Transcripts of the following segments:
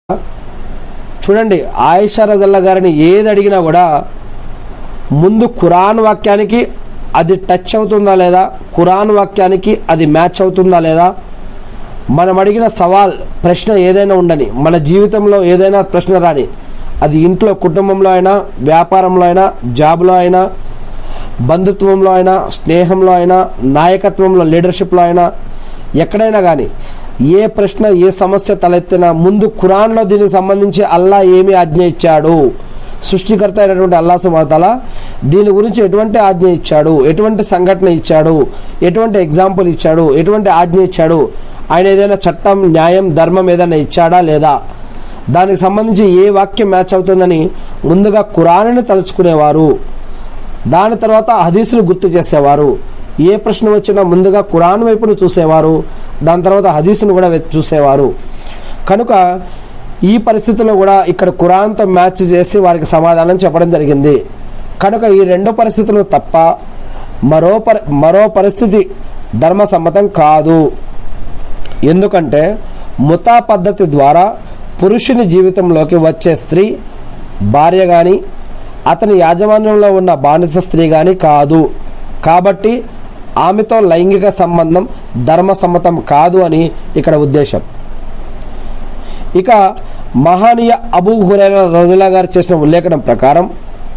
చూడండి ఆయిషా రజల్లా గారిని ఏది అడిగినా కూడా ముందు ఖురాన్ వాక్యానికి అది టచ్ అవుతుందా లేదా ఖురాన్ వాక్యానికి అది మ్యాచ్ అవుతుందా లేదా మనం అడిగిన సవాల్ ప్రశ్న ఏదైనా ఉండని మన జీవితంలో ఏదైనా ప్రశ్న రాని అది ఇంట్లో కుటుంబంలో అయినా వ్యాపారంలో అయినా జాబ్లో అయినా బంధుత్వంలో అయినా స్నేహంలో అయినా నాయకత్వంలో లీడర్షిప్లో అయినా ఎక్కడైనా కానీ ఏ ప్రశ్న ఏ సమస్య తలెత్తినా ముందు ఖురాన్లో దీనికి సంబంధించి అల్లా ఏమి ఆజ్ఞ ఇచ్చాడు సృష్టికర్త అయినటువంటి అల్లా సుమాతల దీని గురించి ఎటువంటి ఆజ్ఞ ఇచ్చాడు ఎటువంటి సంఘటన ఇచ్చాడు ఎటువంటి ఎగ్జాంపుల్ ఇచ్చాడు ఎటువంటి ఆజ్ఞ ఇచ్చాడు ఆయన ఏదైనా చట్టం న్యాయం ధర్మం ఏదైనా ఇచ్చాడా లేదా దానికి సంబంధించి ఏ వాక్యం మ్యాచ్ అవుతుందని ముందుగా ఖురాన్ని తలుచుకునేవారు దాని తర్వాత హదీసును గుర్తు చేసేవారు ఏ ప్రశ్న వచ్చినా ముందుగా ఖురాన్ వైపును చూసేవారు దాని తర్వాత హదీసును కూడా వె- చూసేవారు కనుక ఈ పరిస్థితిలో కూడా ఇక్కడ ఖురాన్తో మ్యాచ్ చేసి వారికి సమాధానం చెప్పడం జరిగింది కనుక ఈ రెండు పరిస్థితులు తప్ప మరో పరి మరో పరిస్థితి ధర్మసమ్మతం కాదు ఎందుకంటే ముతా పద్ధతి ద్వారా పురుషుని జీవితంలోకి వచ్చే స్త్రీ భార్య కానీ అతని యాజమాన్యంలో ఉన్న బానిస స్త్రీ కానీ కాదు కాబట్టి ఆమెతో లైంగిక సంబంధం ధర్మసమ్మతం కాదు అని ఇక్కడ ఉద్దేశం ఇక మహానీయ అబూ హురైరా రజులా గారు చేసిన ఉల్లేఖనం ప్రకారం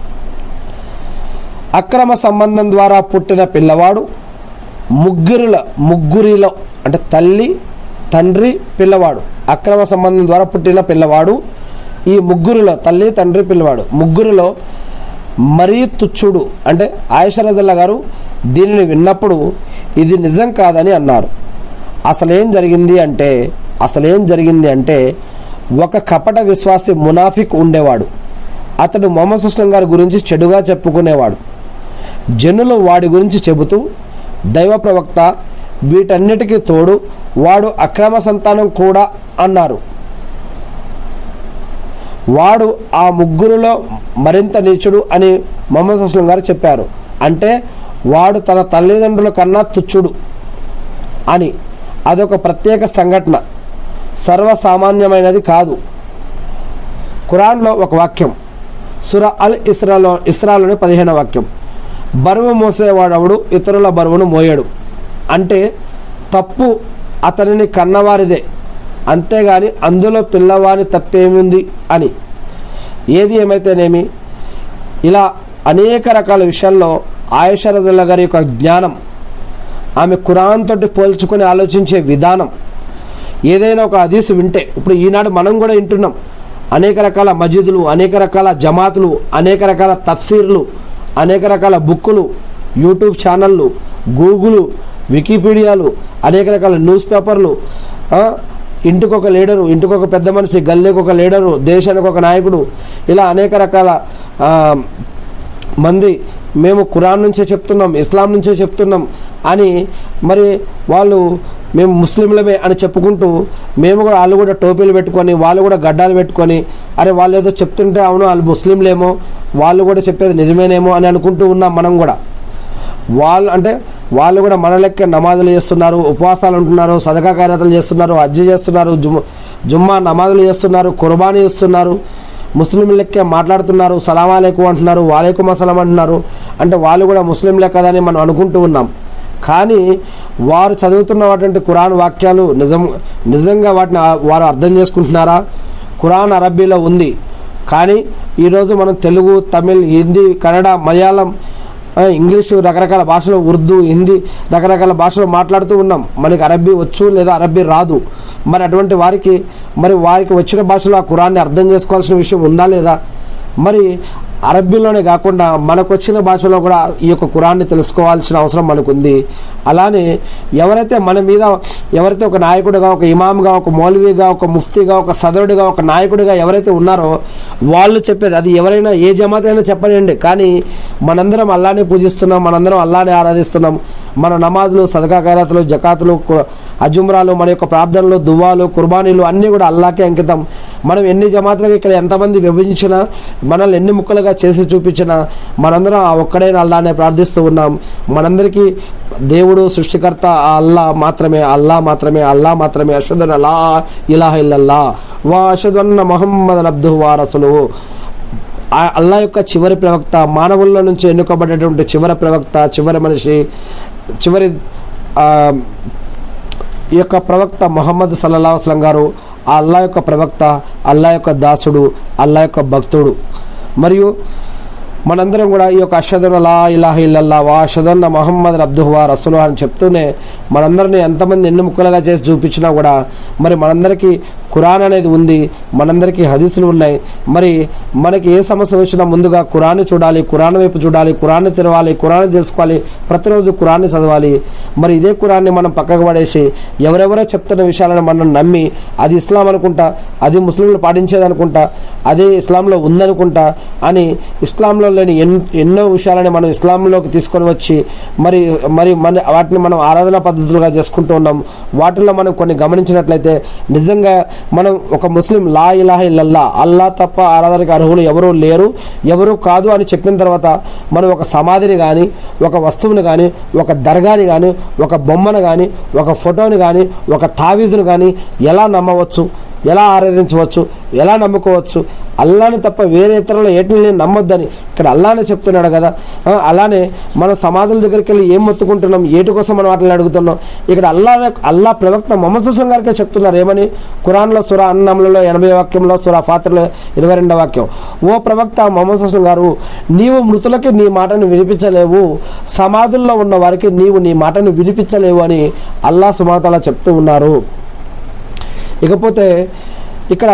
అక్రమ సంబంధం ద్వారా పుట్టిన పిల్లవాడు ముగ్గురుల ముగ్గురిలో అంటే తల్లి తండ్రి పిల్లవాడు అక్రమ సంబంధం ద్వారా పుట్టిన పిల్లవాడు ఈ ముగ్గురిలో తల్లి తండ్రి పిల్లవాడు ముగ్గురిలో మరీ తుచ్చుడు అంటే ఆయుషరజల్లా గారు దీనిని విన్నప్పుడు ఇది నిజం కాదని అన్నారు అసలేం జరిగింది అంటే అసలేం జరిగింది అంటే ఒక కపట విశ్వాసి మునాఫిక్ ఉండేవాడు అతడు మొహమ్మద్ సుస్లం గారి గురించి చెడుగా చెప్పుకునేవాడు జనులు వాడి గురించి చెబుతూ దైవ ప్రవక్త వీటన్నిటికీ తోడు వాడు అక్రమ సంతానం కూడా అన్నారు వాడు ఆ ముగ్గురులో మరింత నీచుడు అని మొహమ్మద్ అస్లం గారు చెప్పారు అంటే వాడు తన తల్లిదండ్రుల కన్నా తుచ్చుడు అని అదొక ప్రత్యేక సంఘటన సర్వసామాన్యమైనది కాదు ఖురాన్లో ఒక వాక్యం సుర అల్ ఇస్రాలో ఇస్రాలోని పదిహేను వాక్యం బరువు మోసేవాడవుడు ఇతరుల బరువును మోయడు అంటే తప్పు అతనిని కన్నవారిదే అంతేగాని అందులో పిల్లవాని తప్పేముంది అని ఏది ఏమైతేనేమి ఇలా అనేక రకాల విషయాల్లో ఆయుషరదుల్లా గారి యొక్క జ్ఞానం ఆమె ఖురాన్ తోటి పోల్చుకొని ఆలోచించే విధానం ఏదైనా ఒక హదీసు వింటే ఇప్పుడు ఈనాడు మనం కూడా వింటున్నాం అనేక రకాల మజీదులు అనేక రకాల జమాతులు అనేక రకాల తఫ్సీర్లు అనేక రకాల బుక్కులు యూట్యూబ్ ఛానళ్ళు గూగుల్ వికీపీడియాలు అనేక రకాల న్యూస్ పేపర్లు ఆ, ఇంటికొక లీడరు ఇంటికొక పెద్ద మనిషి గల్లీకి ఒక లీడరు దేశానికి ఒక నాయకుడు ఇలా అనేక రకాల ఆ, మంది మేము ఖురాన్ నుంచే చెప్తున్నాం ఇస్లాం నుంచే చెప్తున్నాం అని మరి వాళ్ళు మేము ముస్లింలమే అని చెప్పుకుంటూ మేము కూడా వాళ్ళు కూడా టోపీలు పెట్టుకొని వాళ్ళు కూడా గడ్డాలు పెట్టుకొని అరే వాళ్ళు ఏదో చెప్తుంటే అవును వాళ్ళు ముస్లింలేమో వాళ్ళు కూడా చెప్పేది నిజమేనేమో అని అనుకుంటూ ఉన్నాం మనం కూడా వాళ్ళు అంటే వాళ్ళు కూడా మన లెక్క నమాజులు చేస్తున్నారు ఉపవాసాలు ఉంటున్నారు సదకా కార్యతలు చేస్తున్నారు హజ్జి చేస్తున్నారు జుమ్ జుమ్మా నమాజులు చేస్తున్నారు కుర్బానీ ఇస్తున్నారు ముస్లిం లెక్క మాట్లాడుతున్నారు సలాం అలైకుం అంటున్నారు వాలేకుం అసలాం అంటున్నారు అంటే వాళ్ళు కూడా ముస్లింలే కదా అని మనం అనుకుంటూ ఉన్నాం కానీ వారు చదువుతున్నటువంటి ఖురాన్ వాక్యాలు నిజం నిజంగా వాటిని ఆ- వారు అర్థం చేసుకుంటున్నారా ఖురాన్ అరబ్బీలో ఉంది కానీ ఈరోజు మనం తెలుగు తమిళ్ హిందీ కన్నడ మలయాళం ఆ, ఇంగ్లీషు రకరకాల భాషలు ఉర్దూ హిందీ రకరకాల భాషలు మాట్లాడుతూ ఉన్నాం మనకి అరబ్బీ వచ్చు లేదా అరబ్బీ రాదు మరి అటువంటి వారికి మరి వారికి వచ్చిన భాషలో ఆ కురాన్ని అర్థం చేసుకోవాల్సిన విషయం ఉందా లేదా మరి అరబ్బీలోనే కాకుండా మనకు వచ్చిన భాషలో కూడా ఈ యొక్క కురాన్ని తెలుసుకోవాల్సిన అవసరం మనకు ఉంది అలానే ఎవరైతే మన మీద ఎవరైతే ఒక నాయకుడిగా ఒక ఇమామ్గా ఒక మౌలవీగా ఒక ముఫ్తీగా ఒక సదరుడిగా ఒక నాయకుడిగా ఎవరైతే ఉన్నారో వాళ్ళు చెప్పేది అది ఎవరైనా ఏ జమాత్ అయినా చెప్పనివ్వండి కానీ మనందరం అల్లానే పూజిస్తున్నాం మనందరం అల్లానే ఆరాధిస్తున్నాం మన నమాజులు సదకా ఖైరాతులు జకాతులు కు- అజుమ్రాలు మన యొక్క ప్రార్థనలు దువ్వాలు కుర్బానీలు అన్నీ కూడా అల్లాకే అంకితం మనం ఎన్ని జమాతులకు ఇక్కడ ఎంతమంది విభజించినా మనల్ని ఎన్ని ముక్కలుగా చేసి చూపించినా మనందరం ఆ ఒక్కడే అల్లానే ప్రార్థిస్తూ ఉన్నాం మనందరికీ దేవుడు సృష్టికర్త ఆ అల్లా మాత్రమే అల్లా మాత్రమే అల్లా మాత్రమే అషదన్ అలా ఇలాహ ఇల్లల్లా వా అషదన్న మొహమ్మద్ అబ్దు వారసులు ఆ అల్లా యొక్క చివరి ప్రవక్త మానవుల నుంచి ఎన్నుకోబడేటువంటి చివరి ప్రవక్త చివరి మనిషి చివరి ఆ, ఈ యొక్క ప్రవక్త మొహమ్మద్ సల్లల్లా వస్లం గారు ఆ అల్లా యొక్క ప్రవక్త అల్లా యొక్క దాసుడు అల్లా యొక్క భక్తుడు మరియు మనందరం కూడా ఈ యొక్క అషదున లా ఇలాహ ఇల్లల్లా వా అషదున్న మొహమ్మద్ అబ్దుహువా రసులు అని చెప్తూనే మనందరిని ఎంతమంది ఎన్ని ముక్కలుగా చేసి చూపించినా కూడా మరి మనందరికీ ఖురాన్ అనేది ఉంది మనందరికీ హదీసులు ఉన్నాయి మరి మనకి ఏ సమస్య వచ్చినా ముందుగా ఖురాన్ని చూడాలి ఖురాన్ వైపు చూడాలి ఖురాన్ని తెరవాలి ఖురాన్ని తెలుసుకోవాలి ప్రతిరోజు ఖురాన్ని చదవాలి మరి ఇదే ఖురాన్ని మనం పక్కకు పడేసి ఎవరెవరో చెప్తున్న విషయాలను మనం నమ్మి అది ఇస్లాం అనుకుంటా అది ముస్లింలు పాటించేది అనుకుంటా అదే ఇస్లాంలో ఉందనుకుంటా అని ఇస్లాంలో లేని ఎన్ ఎన్నో విషయాలని మనం ఇస్లాంలోకి తీసుకొని వచ్చి మరి మరి మన వాటిని మనం ఆరాధనా పద్ధతులుగా చేసుకుంటూ ఉన్నాం వాటిల్లో మనం కొన్ని గమనించినట్లయితే నిజంగా మనం ఒక ముస్లిం లా ఇలాహ ఇల్లల్లా అల్లా తప్ప ఆరాధనకి అర్హులు ఎవరూ లేరు ఎవరు కాదు అని చెప్పిన తర్వాత మనం ఒక సమాధిని కానీ ఒక వస్తువుని కానీ ఒక దర్గాని కానీ ఒక బొమ్మను కానీ ఒక ఫోటోని కానీ ఒక తావీజును కానీ ఎలా నమ్మవచ్చు ఎలా ఆరాధించవచ్చు ఎలా నమ్ముకోవచ్చు అల్లాని తప్ప వేరే ఇతరులు ఏటిని నమ్మొద్దని ఇక్కడ అల్లానే చెప్తున్నాడు కదా ఆ, అలానే మన సమాధుల దగ్గరికి వెళ్ళి ఏం మొత్తుకుంటున్నాం ఏటి కోసం మనం వాటిని అడుగుతున్నాం ఇక్కడ అల్లా అల్లా ప్రవక్త మొహమ్మద్ సుస్లం గారికే చెప్తున్నారు ఏమని ఖురాన్లో సురా అన్నములలో ఎనభై వాక్యంలో సురా ఫాతిరలో ఇరవై రెండో వాక్యం ఓ ప్రవక్త మొహమ్మద్ సుస్లం గారు నీవు మృతులకి నీ మాటను వినిపించలేవు సమాధుల్లో ఉన్న వారికి నీవు నీ మాటను వినిపించలేవు అని అల్లా సుమాతలా చెప్తూ ఉన్నారు ఇకపోతే ఇక్కడ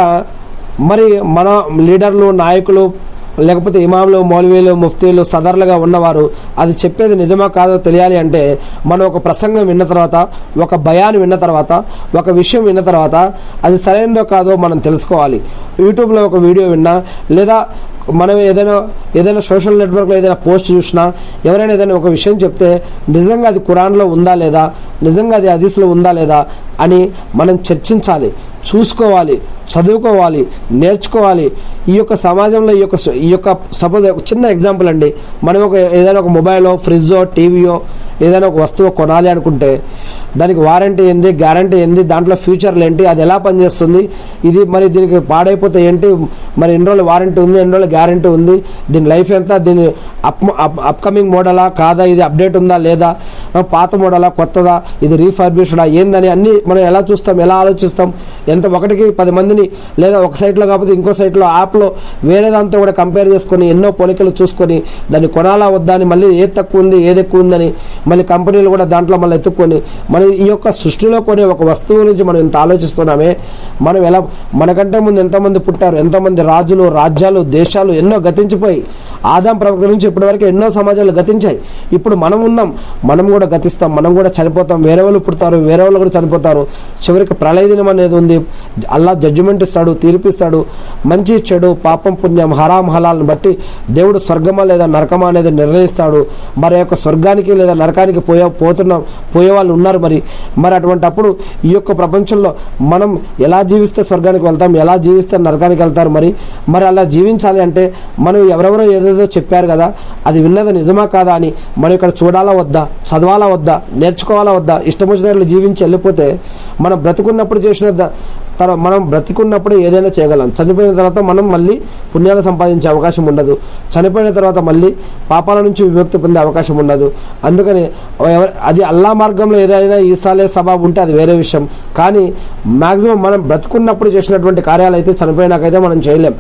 మరి మన లీడర్లు నాయకులు లేకపోతే ఇమాములు మౌలవీలు ముఫ్తీలు సదర్లుగా ఉన్నవారు అది చెప్పేది నిజమా కాదో తెలియాలి అంటే మనం ఒక ప్రసంగం విన్న తర్వాత ఒక భయాన్ని విన్న తర్వాత ఒక విషయం విన్న తర్వాత అది సరైనదో కాదో మనం తెలుసుకోవాలి యూట్యూబ్లో ఒక వీడియో విన్నా లేదా మనం ఏదైనా ఏదైనా సోషల్ నెట్వర్క్లో ఏదైనా పోస్ట్ చూసినా ఎవరైనా ఏదైనా ఒక విషయం చెప్తే నిజంగా అది ఖురాన్లో ఉందా లేదా నిజంగా అది హదీస్లో ఉందా లేదా అని మనం చర్చించాలి చూసుకోవాలి చదువుకోవాలి నేర్చుకోవాలి ఈ యొక్క సమాజంలో ఈ యొక్క ఈ యొక్క సపోజ్ ఒక చిన్న ఎగ్జాంపుల్ అండి మనం ఒక ఏదైనా ఒక మొబైలో ఫ్రిడ్జో టీవీయో ఏదైనా ఒక వస్తువు కొనాలి అనుకుంటే దానికి వారంటీ ఏంది గ్యారంటీ ఏంది దాంట్లో ఫ్యూచర్లు ఏంటి అది ఎలా పనిచేస్తుంది ఇది మరి దీనికి పాడైపోతే ఏంటి మరి ఎన్ని రోజులు వారంటీ ఉంది ఎన్ని రోజులు గ్యారంటీ ఉంది దీని లైఫ్ ఎంత దీని అప్ అప్కమింగ్ మోడలా కాదా ఇది అప్డేట్ ఉందా లేదా ఆ, పాత మోడలా కొత్తదా ఇది రీఫర్బిష్డా ఏందని అన్ని మనం ఎలా చూస్తాం ఎలా ఆలోచిస్తాం ఎంత ఒకటికి పది మందిని లేదా ఒక సైట్లో కాకపోతే ఇంకో సైట్లో యాప్లో వేరే దాంతో కూడా కంపేర్ చేసుకొని ఎన్నో పోలికలు చూసుకొని దాన్ని కొనాలా వద్దా అని మళ్ళీ ఏది తక్కువ ఉంది ఏది ఎక్కువ ఉందని మళ్ళీ కంపెనీలు కూడా దాంట్లో మళ్ళీ ఎత్తుక్కొని మన ఈ యొక్క సృష్టిలో కొనే ఒక వస్తువు నుంచి మనం ఇంత ఆలోచిస్తున్నామే మనం ఎలా మనకంటే ముందు ఎంతోమంది పుట్టారు ఎంతోమంది రాజులు రాజ్యాలు దేశాలు ఎన్నో గతించిపోయి ఆదాం ప్రవక్త నుంచి ఇప్పటివరకు ఎన్నో సమాజాలు గతించాయి ఇప్పుడు మనం ఉన్నాం మనం కూడా గతిస్తాం మనం కూడా చనిపోతాం వేరే వాళ్ళు పుడతారు వేరే వాళ్ళు కూడా చనిపోతారు చివరికి ప్రళయ దినం అనేది ఉంది అల్లా జడ్జిమెంట్ ఇస్తాడు తీర్పిస్తాడు మంచి చెడు పాపం పుణ్యం హరాం హలాల్ని బట్టి దేవుడు స్వర్గమా లేదా నరకమా అనేది నిర్ణయిస్తాడు మరి యొక్క స్వర్గానికి లేదా నరకానికి పోయే పోతున్నాం పోయే వాళ్ళు ఉన్నారు మరి మరి అటువంటి అప్పుడు ఈ యొక్క ప్రపంచంలో మనం ఎలా జీవిస్తే స్వర్గానికి వెళ్తాం ఎలా జీవిస్తే నరకానికి వెళ్తారు మరి మరి అలా జీవించాలి అంటే మనం ఎవరెవరో ఏదేదో చెప్పారు కదా అది విన్నది నిజమా కాదా అని మనం ఇక్కడ చూడాలా వద్దా చదవాలా వద్దా నేర్చుకోవాలా వద్దా ఇష్టం వచ్చినట్లు జీవించి వెళ్ళిపోతే మనం బ్రతుకున్నప్పుడు చేసిన ద- తర్వాత మనం బ్రతికున్నప్పుడు ఏదైనా చేయగలం చనిపోయిన తర్వాత మనం మళ్ళీ పుణ్యాలు సంపాదించే అవకాశం ఉండదు చనిపోయిన తర్వాత మళ్ళీ పాపాల నుంచి విముక్తి పొందే అవకాశం ఉండదు అందుకని ఎవరు అది అల్లా మార్గంలో ఏదైనా ఈసాలే సబాబు ఉంటే అది వేరే విషయం కానీ మ్యాక్సిమం మనం బ్రతుకున్నప్పుడు చేసినటువంటి కార్యాలు అయితే చనిపోయినాకైతే మనం చేయలేం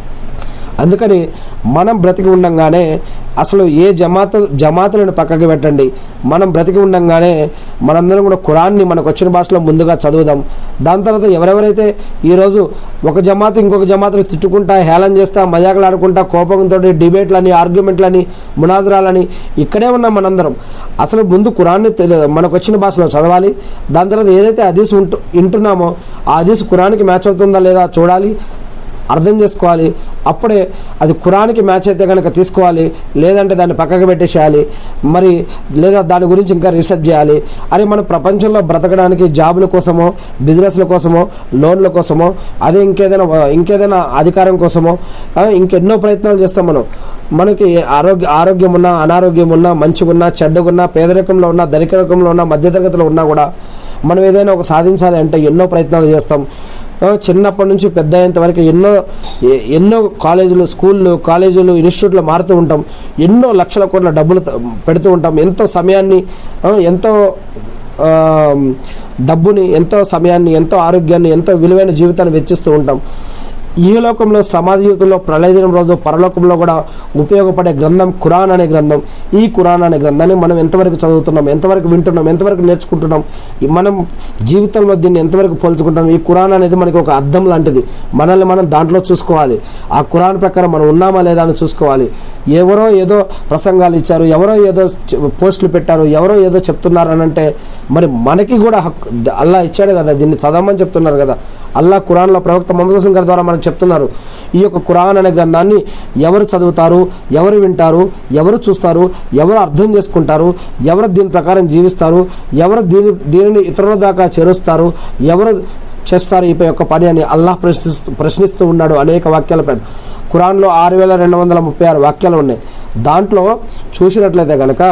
అందుకని మనం బ్రతికి ఉండంగానే అసలు ఏ జమాత జమాతులను పక్కకి పెట్టండి మనం బ్రతికి ఉండంగానే మనందరం కూడా ఖురాన్ని మనకు వచ్చిన భాషలో ముందుగా చదువుదాం దాని తర్వాత ఎవరెవరైతే ఈరోజు ఒక జమాత్ ఇంకొక జమాతులు తిట్టుకుంటా హేళన చేస్తా మజాకులు ఆడుకుంటా కోపంతో డిబేట్లని ఆర్గ్యుమెంట్లని మునాజరాలని ఇక్కడే ఉన్నాం మనందరం అసలు ముందు ఖురాన్ని తెలి మనకు వచ్చిన భాషలో చదవాలి దాని తర్వాత ఏదైతే హదీస్ ఉంటు వింటున్నామో ఆ హదీస్ ఖురాన్కి మ్యాచ్ అవుతుందా లేదా చూడాలి అర్థం చేసుకోవాలి అప్పుడే అది ఖురాన్కి మ్యాచ్ అయితే కనుక తీసుకోవాలి లేదంటే దాన్ని పక్కకు పెట్టేసేయాలి మరి లేదా దాని గురించి ఇంకా రీసెర్చ్ చేయాలి అని మన ప్రపంచంలో బ్రతకడానికి జాబుల కోసమో బిజినెస్ల కోసమో లోన్ల కోసమో అదే ఇంకేదైనా ఇంకేదైనా అధికారం కోసమో ఆ, ఇంకెన్నో ప్రయత్నాలు చేస్తాం మనం మనకి ఆరోగ్య ఆరోగ్యం ఉన్నా అనారోగ్యం ఉన్నా మంచిగున్నా చెడ్డగున్నా పేదరికంలో ఉన్నా ధనికరకంలో ఉన్నా మధ్యతరగతిలో ఉన్నా కూడా మనం ఏదైనా ఒక సాధించాలి అంటే ఎన్నో ప్రయత్నాలు చేస్తాం ఆ, చిన్నప్పటి నుంచి పెద్ద అయ్యేంత వరకు ఎన్నో ఎ- ఎన్నో కాలేజీలు స్కూళ్ళు కాలేజీలు ఇన్స్టిట్యూట్లు మారుతూ ఉంటాం ఎన్నో లక్షల కోట్ల డబ్బులు త- పెడుతూ ఉంటాం ఎంతో సమయాన్ని ఆ, ఎంతో ఆ, డబ్బుని ఎంతో సమయాన్ని ఎంతో ఆరోగ్యాన్ని ఎంతో విలువైన జీవితాన్ని వెచ్చిస్తూ ఉంటాం ఈ లోకంలో సమాధి జీవితంలో ప్రళయదినం రోజు పరలోకంలో కూడా ఉపయోగపడే గ్రంథం ఖురాన్ అనే గ్రంథం ఈ ఖురాన్ అనే గ్రంథాన్ని మనం ఎంతవరకు చదువుతున్నాం ఎంతవరకు వింటున్నాం ఎంతవరకు నేర్చుకుంటున్నాం ఈ మనం జీవితంలో దీన్ని ఎంతవరకు పోల్చుకుంటాం ఈ ఖురాన్ అనేది మనకి ఒక అర్థం లాంటిది మనల్ని మనం దాంట్లో చూసుకోవాలి ఆ ఖురాన్ ప్రకారం మనం ఉన్నామా లేదా అని చూసుకోవాలి ఎవరో ఏదో ప్రసంగాలు ఇచ్చారు ఎవరో ఏదో చె- పోస్టులు పెట్టారు ఎవరో ఏదో చెప్తున్నారు అని అంటే మరి మనకి కూడా హక్కు అల్లా ఇచ్చాడు కదా దీన్ని చదవమని చెప్తున్నారు కదా అల్లా ఖురాన్లో ప్రవక్త మొహమ్మద్ హసన్ గారి ద్వారా మనకు చెప్తున్నారు ఈ యొక్క ఖురాన్ అనే గ్రంథాన్ని ఎవరు చదువుతారు ఎవరు వింటారు ఎవరు చూస్తారు ఎవరు అర్థం చేసుకుంటారు ఎవరు దీని ప్రకారం జీవిస్తారు ఎవరు దీని దీనిని ఇతరుల దాకా చేరుస్తారు ఎవరు చేస్తారు ఈ యొక్క పని అని అల్లాహ్ ప్రశ్నిస్తూ ప్రశ్నిస్తూ ఉన్నాడు అనేక వాక్యాల పైన ఖురాన్లో ఆరు వేల రెండు వందల ముప్పై ఆరు వాక్యాలు ఉన్నాయి దాంట్లో చూసినట్లయితే కనుక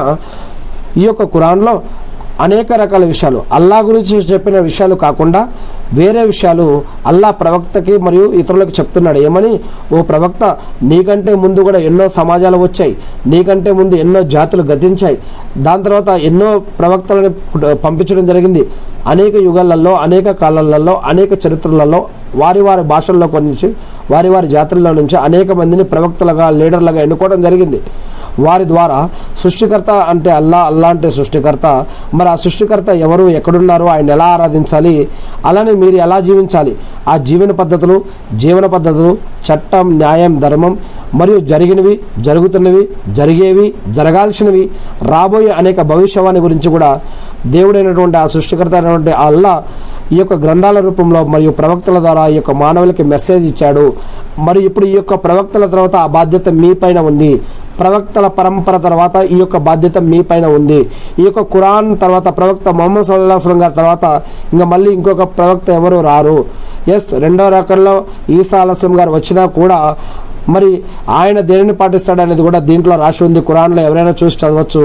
ఈ యొక్క ఖురాన్లో అనేక రకాల విషయాలు అల్లా గురించి చెప్పిన విషయాలు కాకుండా వేరే విషయాలు అల్లా ప్రవక్తకి మరియు ఇతరులకు చెప్తున్నాడు ఏమని ఓ ప్రవక్త నీకంటే ముందు కూడా ఎన్నో సమాజాలు వచ్చాయి నీకంటే ముందు ఎన్నో జాతులు గతించాయి దాని తర్వాత ఎన్నో ప్రవక్తలను పుట- పంపించడం జరిగింది అనేక యుగాలలో అనేక కాలాలలో అనేక చరిత్రలలో వారి వారి భాషల్లో నుంచి వారి వారి జాతుల్లో నుంచి అనేక మందిని ప్రవక్తలుగా లీడర్లుగా ఎన్నుకోవడం జరిగింది వారి ద్వారా సృష్టికర్త అంటే అల్లా అల్లా అంటే సృష్టికర్త మరి ఆ సృష్టికర్త ఎవరు ఎక్కడున్నారు ఆయన ఎలా ఆరాధించాలి అలానే మీరు ఎలా జీవించాలి ఆ జీవన పద్ధతులు జీవన పద్ధతులు చట్టం న్యాయం ధర్మం మరియు జరిగినవి జరుగుతున్నవి జరిగేవి జరగాల్సినవి రాబోయే అనేక భవిష్యవాణి గురించి కూడా దేవుడైనటువంటి ఆ సృష్టికర్త అయినటువంటి ఆ అల్లా ఈ యొక్క గ్రంథాల రూపంలో మరియు ప్రవక్తల ద్వారా ఈ యొక్క మానవులకి మెసేజ్ ఇచ్చాడు మరి ఇప్పుడు ఈ యొక్క ప్రవక్తల తర్వాత ఆ బాధ్యత మీ పైన ఉంది ప్రవక్తల పరంపర తర్వాత ఈ యొక్క బాధ్యత మీ పైన ఉంది ఈ యొక్క ఖురాన్ తర్వాత ప్రవక్త మొహమ్మద్ సల్లాహం గారి తర్వాత ఇంకా మళ్ళీ ఇంకొక ప్రవక్త ఎవరు రారు ఎస్ రెండో రకంలో ఈసా అలస్లం గారు వచ్చినా కూడా మరి ఆయన దేనిని పాటిస్తాడు అనేది కూడా దీంట్లో రాసి ఉంది ఖురాన్లో ఎవరైనా చూసి చదవచ్చు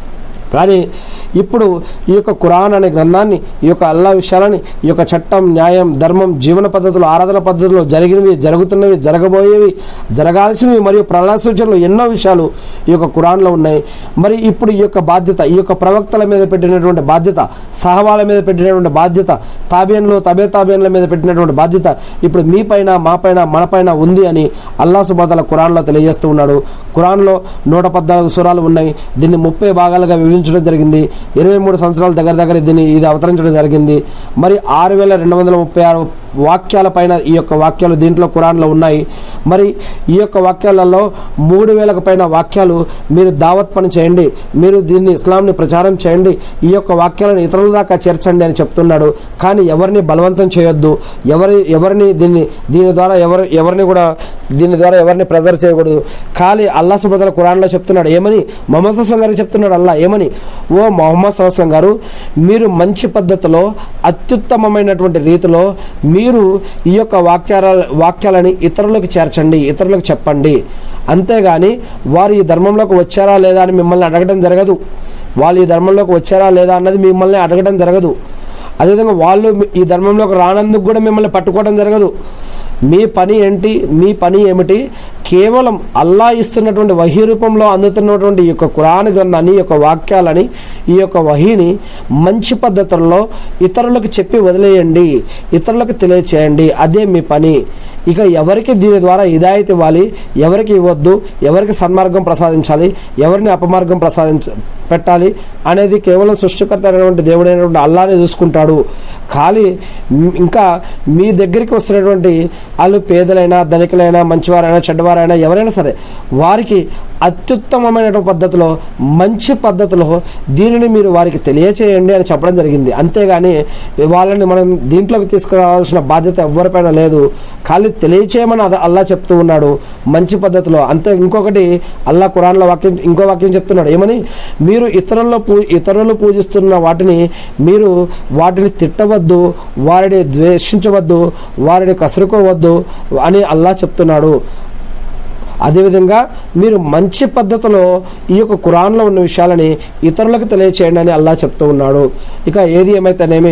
కానీ ఇప్పుడు ఈ యొక్క ఖురాన్ అనే గ్రంథాన్ని ఈ యొక్క అల్లా విషయాలని ఈ యొక్క చట్టం న్యాయం ధర్మం జీవన పద్ధతులు ఆరాధన పద్ధతులు జరిగినవి జరుగుతున్నవి జరగబోయేవి జరగాల్సినవి మరియు ప్రళయ సూచనలు ఎన్నో విషయాలు ఈ యొక్క ఖురాన్లో ఉన్నాయి మరి ఇప్పుడు ఈ యొక్క బాధ్యత ఈ యొక్క ప్రవక్తల మీద పెట్టినటువంటి బాధ్యత సహవాల మీద పెట్టినటువంటి బాధ్యత తాబేన్లు తబే తాబేన్ల మీద పెట్టినటువంటి బాధ్యత ఇప్పుడు మీ పైన మా పైన మన పైన ఉంది అని అల్లా సుబాతల ఖురాన్లో తెలియజేస్తూ ఉన్నాడు ఖురాన్లో నూట పద్నాలుగు సురాలు ఉన్నాయి దీన్ని ముప్పై భాగాలుగా విభజించడం జరిగింది ఇరవై మూడు సంవత్సరాల దగ్గర దగ్గర దీన్ని ఇది అవతరించడం జరిగింది మరి ఆరు వేల రెండు వందల ముప్పై ఆరు వాక్యాల పైన ఈ యొక్క వాక్యాలు దీంట్లో ఖురాన్లో ఉన్నాయి మరి ఈ యొక్క వాక్యాలలో మూడు వేలకు పైన వాక్యాలు మీరు దావత్ పని చేయండి మీరు దీన్ని ఇస్లాంని ప్రచారం చేయండి ఈ యొక్క వాక్యాలను ఇతరుల దాకా చేర్చండి అని చెప్తున్నాడు కానీ ఎవరిని బలవంతం చేయొద్దు ఎవరి ఎవరిని దీన్ని దీని ద్వారా ఎవరి ఎవరిని కూడా దీని ద్వారా ఎవరిని ప్రెజర్ చేయకూడదు ఖాళీ అల్లా సుబదల ఖురాన్లో చెప్తున్నాడు ఏమని మొహమ్మద్ అస్లం గారికి చెప్తున్నాడు అల్లా ఏమని ఓ మొహమ్మద్ అస్లం గారు మీరు మంచి పద్ధతిలో అత్యుత్తమమైనటువంటి రీతిలో మీరు ఈ యొక్క వాక్యాల వాక్యాలని ఇతరులకు చేర్చండి ఇతరులకు చెప్పండి అంతేగాని వారు ఈ ధర్మంలోకి వచ్చారా లేదా అని మిమ్మల్ని అడగడం జరగదు వాళ్ళు ఈ ధర్మంలోకి వచ్చారా లేదా అన్నది మిమ్మల్ని అడగడం జరగదు అదేవిధంగా వాళ్ళు మీ- ఈ ధర్మంలోకి రానందుకు కూడా మిమ్మల్ని పట్టుకోవడం జరగదు మీ పని ఏంటి మీ పని ఏమిటి కేవలం అల్లా ఇస్తున్నటువంటి వహీ రూపంలో అందుతున్నటువంటి ఈ యొక్క కురాన్ గ్రంథాన్ని ఈ యొక్క వాక్యాలని ఈ యొక్క వహీని మంచి పద్ధతుల్లో ఇతరులకు చెప్పి వదిలేయండి ఇతరులకు తెలియచేయండి అదే మీ పని ఇక ఎవరికి దీని ద్వారా హిదాయత్ ఇవ్వాలి ఎవరికి ఇవ్వద్దు ఎవరికి సన్మార్గం ప్రసాదించాలి ఎవరిని అపమార్గం ప్రసాదించ పెట్టాలి అనేది కేవలం సృష్టికర్త అయినటువంటి దేవుడైనటువంటి అల్లానే చూసుకుంటాడు ఖాళీ మ్, ఇంకా మీ దగ్గరికి వస్తున్నటువంటి వాళ్ళు పేదలైనా ధనికులైనా మంచివారైనా చెడ్డవారైనా ఎవరైనా సరే వారికి అత్యుత్తమమైన పద్ధతిలో మంచి పద్ధతిలో దీనిని మీరు వారికి తెలియచేయండి అని చెప్పడం జరిగింది అంతేగాని వాళ్ళని మనం దీంట్లోకి తీసుకురావాల్సిన బాధ్యత ఎవరిపైన లేదు ఖాళీ తెలియచేయమని అద- అల్లా చెప్తూ ఉన్నాడు మంచి పద్ధతిలో అంతే ఇంకొకటి అల్లా ఖురాన్లో వాక్యం ఇంకో వాక్యం చెప్తున్నాడు ఏమని మీరు ఇతరుల్లో పూ ఇతరులు పూజిస్తున్న వాటిని మీరు వాటిని తిట్టవద్దు వారిని ద్వేషించవద్దు వారిని కసురుకోవద్దు అని అల్లా చెప్తున్నాడు అదేవిధంగా మీరు మంచి పద్ధతిలో ఈ యొక్క కురాన్లో ఉన్న విషయాలని ఇతరులకు తెలియచేయండి అని అల్లా చెప్తూ ఉన్నాడు ఇక ఏది ఏమైతేనేమి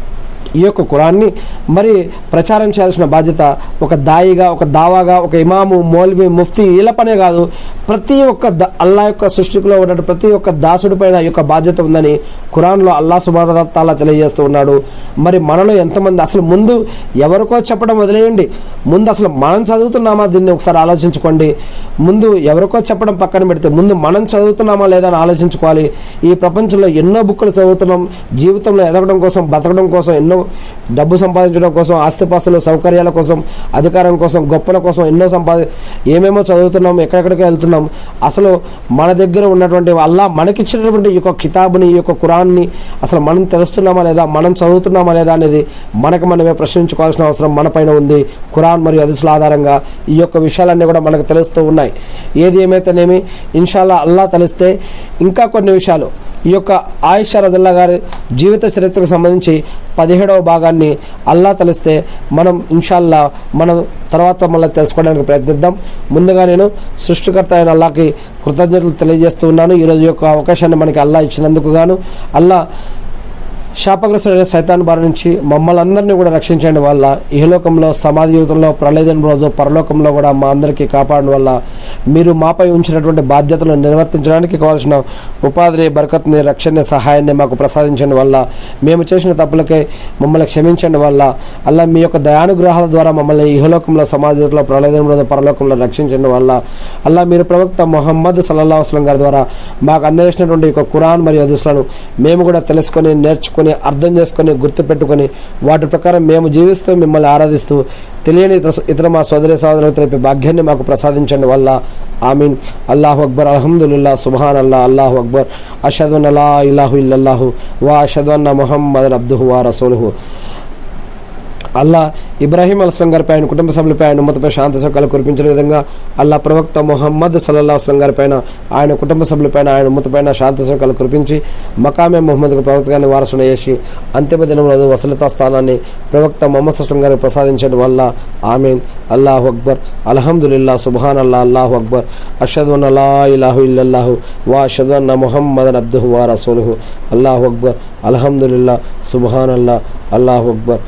ఈ యొక్క కురాన్ని మరి ప్రచారం చేయాల్సిన బాధ్యత ఒక దాయిగా ఒక దావాగా ఒక ఇమాము మౌల్వి ముఫ్తీ వీళ్ళ పనే కాదు ప్రతి ఒక్క ద అల్లా యొక్క సృష్టిలో ఉన్న ప్రతి ఒక్క దాసుడి పైన ఈ యొక్క బాధ్యత ఉందని ఖురాన్లో అల్లా సుబానతాలా తెలియజేస్తూ ఉన్నాడు మరి మనలో ఎంతమంది అసలు ముందు ఎవరికో చెప్పడం వదిలేయండి ముందు అసలు మనం చదువుతున్నామా దీన్ని ఒకసారి ఆలోచించుకోండి ముందు ఎవరికో చెప్పడం పక్కన పెడితే ముందు మనం చదువుతున్నామా లేదా అని ఆలోచించుకోవాలి ఈ ప్రపంచంలో ఎన్నో బుక్కులు చదువుతున్నాం జీవితంలో ఎదగడం కోసం బతకడం కోసం ఎన్నో డబ్బు సంపాదించడం కోసం ఆస్తిపాస్తులు సౌకర్యాల కోసం అధికారం కోసం గొప్పల కోసం ఎన్నో సంపాది ఏమేమో చదువుతున్నాం ఎక్కడెక్కడికి వెళ్తున్నాం అసలు మన దగ్గర ఉన్నటువంటి అల్లా మనకిచ్చినటువంటి ఈ యొక్క కితాబుని ఈ యొక్క కురాన్ని అసలు మనం తెలుస్తున్నామా లేదా మనం చదువుతున్నామా లేదా అనేది మనకు మనమే ప్రశ్నించుకోవాల్సిన అవసరం మన పైన ఉంది ఖురాన్ మరియు హదీసుల ఆధారంగా ఈ యొక్క విషయాలన్నీ కూడా మనకు తెలుస్తూ ఉన్నాయి ఏది ఏమైతేనేమి ఇన్షాల్లా అల్లా తెలిస్తే ఇంకా కొన్ని విషయాలు ఈ యొక్క ఆయిషా రజల్లా గారి జీవిత చరిత్రకు సంబంధించి పదిహేడవ భాగాన్ని అల్లా తెలిస్తే మనం ఇన్షాల్లా మనం తర్వాత మళ్ళీ తెలుసుకోవడానికి ప్రయత్నిద్దాం ముందుగా నేను సృష్టికర్త అయిన అల్లాకి కృతజ్ఞతలు తెలియజేస్తూ ఉన్నాను ఈరోజు యొక్క అవకాశాన్ని మనకి అల్లా ఇచ్చినందుకు గాను అల్లా శాపగ్రస్తుడైన సైతాన్ బారి నుంచి మమ్మల్ని అందరినీ కూడా రక్షించండి వల్ల ఇహలోకంలో సమాధి జీవితంలో ప్రళయదిన రోజు పరలోకంలో కూడా మా అందరికీ కాపాడడం వల్ల మీరు మాపై ఉంచినటువంటి బాధ్యతలను నిర్వర్తించడానికి కావాల్సిన ఉపాధిని బరకత్ని రక్షణ సహాయాన్ని మాకు ప్రసాదించండి వల్ల మేము చేసిన తప్పులకే మమ్మల్ని క్షమించండి వల్ల అలా మీ యొక్క దయానుగ్రహాల ద్వారా మమ్మల్ని ఇహలోకంలో సమాధి జీవితంలో ప్రళయదిన రోజు పరలోకంలో రక్షించండి వల్ల అల్లా మీరు ప్రవక్త మొహమ్మద్ సల్లల్లా వస్లం గారి ద్వారా మాకు అందజేసినటువంటి ఈ యొక్క ఖురాన్ మరియు హదీసులను మేము కూడా తెలుసుకొని నేర్చుకొని అర్థం చేసుకొని గుర్తుపెట్టుకొని వాటి ప్రకారం మేము జీవిస్తూ మిమ్మల్ని ఆరాధిస్తూ తెలియని ఇతర- ఇతర మా సోదరి సోదరులకు తెలిపే భాగ్యాన్ని మాకు ప్రసాదించండి వల్ల ఆమీన్ అల్లాహు అక్బర్ అల్హమ్దుల్లా సుబాన్ అల్లా అల్లాహు అక్బర్ అషద్ అల్లా ఇల్లాహు ఇల్లల్లాహు వా అషద్ అన్న మొహమ్మద్ అబ్దుహు వా రసూలుహు అల్లా ఇబ్రాహీం అల్స్లం గారిపై ఆయన కుటుంబ సభ్యులపై ఆయన ఉమ్మతపై శాంతి సుఖాలు కురిపించిన విధంగా అల్లా ప్రవక్త మొహమ్మద్ సల్లల్లా అస్లం గారిపైన ఆయన కుటుంబ సభ్యులపైన ఆయన ఉమ్మతపైన శాంతి సుఖాలు కురిపించి మకామే మొహమ్మద్కు ప్రవక్త గారిని వారసున చేసి అంతిమ దినంలో వసలతా స్థానాన్ని ప్రవక్త మొహమ్మద్ సస్లం గారికి ప్రసాదించడం వల్ల ఆమీన్ అల్లాహు అక్బర్ అల్హమ్దుల్లా సుబాన్ అల్లా అల్లాహు అక్బర్ అషద్ అన్ అలా ఇలాహు ఇల్లల్లాహు వా అషద్ అన్న మొహమ్మద్ అబ్దుహు వా రసూలుహు అల్లాహు అక్బర్ అల్హమ్దుల్లా సుబాన్ అల్లా అల్లాహు అక్బర్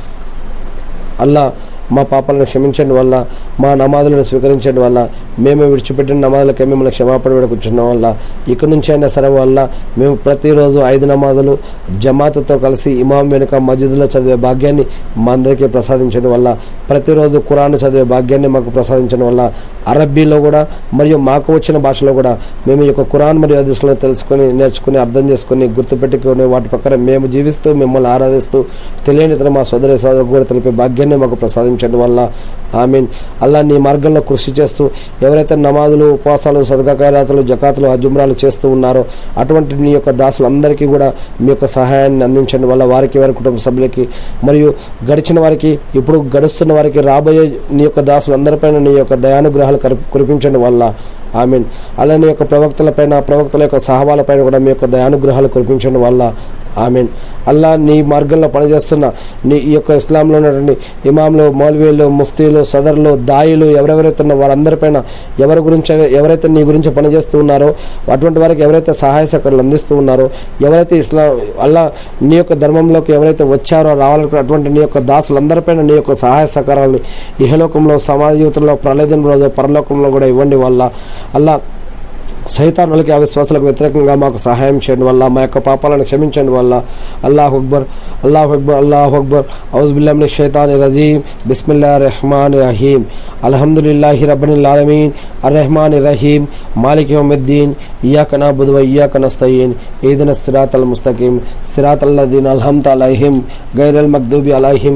అల్లా మా పాపాలను క్షమించండి వల్ల మా నమాజులను స్వీకరించండి వల్ల మేము విడిచిపెట్టిన నమాజులకే మిమ్మల్ని క్షమాపణ వేడుకుంటున్నాం వల్ల ఇక నుంచి అయినా సరే వల్ల మేము ప్రతిరోజు ఐదు నమాజులు జమాత్తో కలిసి ఇమాం వెనుక మస్జిద్లో చదివే భాగ్యాన్ని మా అందరికీ ప్రసాదించడం వల్ల ప్రతిరోజు ఖురాన్ చదివే భాగ్యాన్ని మాకు ప్రసాదించడం వల్ల అరబ్బీలో కూడా మరియు మాకు వచ్చిన భాషలో కూడా మేము ఈ యొక్క ఖురాన్ మరియు హదీసులను తెలుసుకొని నేర్చుకుని అర్థం చేసుకుని గుర్తుపెట్టుకుని వాటి ప్రకారం మేము జీవిస్తూ మిమ్మల్ని ఆరాధిస్తూ తెలియని ఇతర మా సోదరి సోదరులకు కూడా తెలిపే భాగ్యాన్ని మాకు ప్రసాదించడం వల్ల ఆమీన్ అల్లా నీ మార్గంలో కృషి చేస్తూ ఎవరైతే నమాజులు ఉపవాసాలు సదకారాతులు జకాతులు అజుమ్రాలు చేస్తూ ఉన్నారో అటువంటి నీ యొక్క దాసులందరికీ కూడా మీ యొక్క సహాయాన్ని అందించండి వల్ల వారికి వారి కుటుంబ సభ్యులకి మరియు గడిచిన వారికి ఇప్పుడు గడుస్తున్న వారికి రాబోయే నీ యొక్క దాసులందరిపైన నీ యొక్క దయానుగ్రహాలు కరి- కురిపించండి వల్ల ఆమీన్ అలానే యొక్క ప్రవక్తలపైన ప్రవక్తల యొక్క సహవాలపైన కూడా మీ యొక్క దయానుగ్రహాలు కురిపించండి వల్ల ఆమీన్ అల్లా నీ మార్గంలో పనిచేస్తున్న నీ ఈ యొక్క ఇస్లాంలో ఉన్నటువంటి ఇమాంలు మౌల్వీలు ముఫ్తీలు సదర్లు దాయిలు ఎవరెవరైతే ఉన్న వారందరిపైన ఎవరి గురించి ఎవరైతే నీ గురించి పనిచేస్తూ ఉన్నారో అటువంటి వారికి ఎవరైతే సహాయ సహకారాలు అందిస్తూ ఉన్నారో ఎవరైతే ఇస్లాం అల్లా నీ యొక్క ధర్మంలోకి ఎవరైతే వచ్చారో రావాలనుకున్న అటువంటి నీ యొక్క దాసులందరిపైన నీ యొక్క సహాయ సహకారాలను ఇహలోకంలో సమాజ జీవితంలో ప్రళయదిన రోజు పరలోకంలో కూడా ఇవ్వండి వల్ల అల్లా సైతానులకి అవిశ్వాసాలకు వ్యతిరేకంగా మాకు సహాయం చేయండి వల్ల మా యొక్క పాపాలను క్షమించండి వల్ల అల్లాహ్ అక్బర్ అల్లాహ్ అక్బర్ అల్లాహ్ అక్బర్ ఔజుబిల్లామిన షైతాన్ రజీం బిస్మిల్లా రెహమాన్ రహీం అల్హమ్దుల్లాహి రబ్బనిల్ ఆలమీన్ అర్రహమాన్ రహీం మాలిక్ యౌమిద్దీన్ ఇయ్యాక నఅబుదు వ ఇయ్యాక నస్తయీన్ ఈదిన సిరాతల్ ముస్తకీం సిరాతల్ లదీన్ అల్హమ్త అలైహిం గైరల్ మగ్దూబి అలైహిం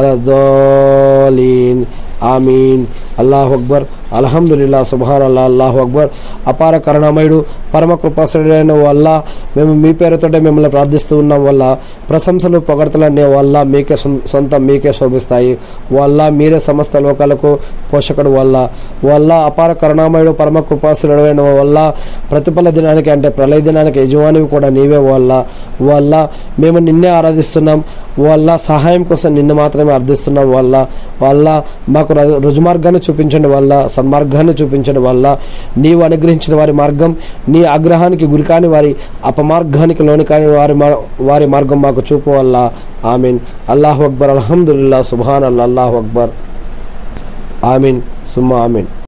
వలద్దోలీన్ ఆమీన్ అల్లాహు అక్బర్ అల్హమ్దుల్లా సుబాన్ అల్లా అల్లాహు అక్బర్ అపార కరుణామయుడు పరమ కృపాసుడైన వల్ల మేము మీ పేరుతోటే మిమ్మల్ని ప్రార్థిస్తూ ఉన్నాం వల్ల ప్రశంసలు పొగడతలనే వల్ల మీకే సొం- సొంతం మీకే శోభిస్తాయి వల్ల మీరే సమస్త లోకాలకు పోషకుడు వల్ల వల్ల అపార కరుణామయుడు పరమ కృపాసుడైన వల్ల ప్రతిఫల దినానికి అంటే ప్రళయ దినానికి యజమానివి కూడా నీవే వల్ల వల్ల మేము నిన్నే ఆరాధిస్తున్నాం వల్ల సహాయం కోసం నిన్ను మాత్రమే అర్థిస్తున్నాం వల్ల వల్ల మాకు మాకు ర- రుజుమార్గాన్ని చూపించండి వల్ల సన్మార్గాన్ని చూపించడం వల్ల నీవు అనుగ్రహించిన వారి మార్గం నీ ఆగ్రహానికి గురికాని వారి అపమార్గానికి లోని కాని వారి మా- వారి మార్గం మాకు చూపు వల్ల ఆమీన్ అల్లాహు అక్బర్ అల్హమ్దుల్లా సుబాన్ అల్లా అల్లాహు అక్బర్ ఆమీన్ సుమ్మా ఆమీన్